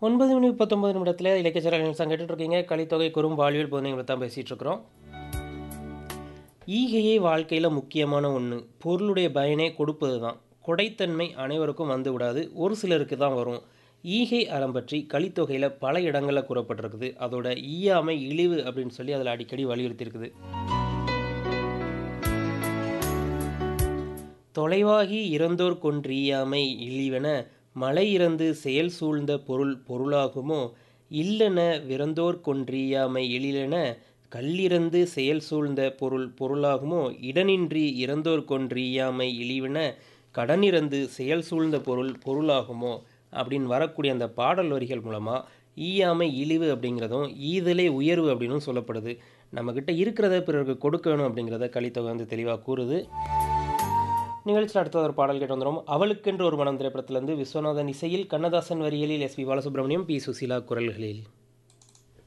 9 மணி 19 நிமிடத்துல இலக்கியசார நிகழ்ச்சி கேட்டுட்டு இருக்கீங்க. கலித்தொகை குறும் வாழ்வியல் போதனைகளை தான் பேசிட்டு இருக்கிறோம். ஈகையே வாழ்க்கையில முக்கியமான ஒண்ணு. பொருளுடைய பயனே கொடுப்பது தான். கொடைத்தன்மை அனைவருக்கும் வந்து விடாது. ஒரு சிலருக்கு தான் வரும். ஈகை அறம் பற்றி கலித்தொகையில பல இடங்கள்ல கூறப்பட்டிருக்குது. அதோட ஈயாமை, இழிவு அப்படின்னு சொல்லி அதுல அடிக்கடி வலியுறுத்தியிருக்குது. தொலைவாகி இறந்தோர்க்கொன்றீயாமை இழிவென மலை இறந்து செயல் சூழ்ந்த பொருள் பொருளாகுமோ இல்லென விறந்தோர்க்கொன்றீயாமை எழிலென கல்லிறந்து செயல் சூழ்ந்த பொருள் பொருளாகுமோ இடனின்றி இறந்தோர்க்கொன்றீயாமை இழிவென கடனிறந்து செயல் சூழ்ந்த பொருள் பொருளாகுமோ அப்படின்னு வரக்கூடிய அந்த பாடல் வரிகள் மூலமா ஈயாமை இழிவு அப்படிங்கிறதும் ஈதலே உயர்வு அப்படின்னும் சொல்லப்படுது. நம்மகிட்ட இருக்கிறத பிறருக்கு கொடுக்க வேணும் அப்படிங்கிறத கலித்தொகை வந்து தெளிவா கூறுது. நிகழ்ச்சியில் அடுத்தது ஒரு பாடல் கேட்டு வந்துரும். அவளுக்கென்று ஒரு மனம் திரைப்படத்திலிருந்து விஸ்வநாதன் இசையில் கண்ணதாசன் வரிகளில் S. P. Balasubrahmanyam, P. Susheela குரல்களில்.